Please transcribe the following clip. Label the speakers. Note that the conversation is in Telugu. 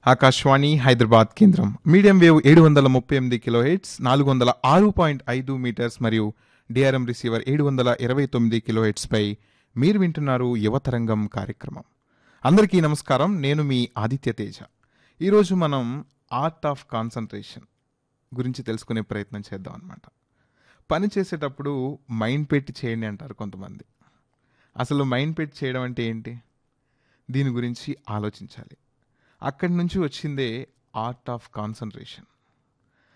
Speaker 1: ఆకాశవాణి హైదరాబాద్ కేంద్రం మీడియం వేవ్ ఏడు వందల ముప్పై ఎనిమిది కిలో హెడ్స్ నాలుగు వందల ఆరు పాయింట్ ఐదు మీటర్స్ మరియు డిఆర్ఎం రిసీవర్ ఏడు వందల ఇరవై తొమ్మిది కిలో హెడ్స్పై మీరు వింటున్నారు యువతరంగం కార్యక్రమం అందరికీ నమస్కారం నేను మీ ఆదిత్య తేజ ఈరోజు మనం ఆర్ట్ ఆఫ్ కాన్సన్ట్రేషన్ గురించి తెలుసుకునే ప్రయత్నం చేద్దాం అనమాట పని చేసేటప్పుడు మైండ్ పెట్టి చేయండి అంటారు కొంతమంది అసలు మైండ్ పెట్టి చేయడం అంటే ఏంటి దీని గురించి ఆలోచించాలి అక్కడి నుంచి వచ్చిందే ఆర్ట్ ఆఫ్ కాన్సన్ట్రేషన్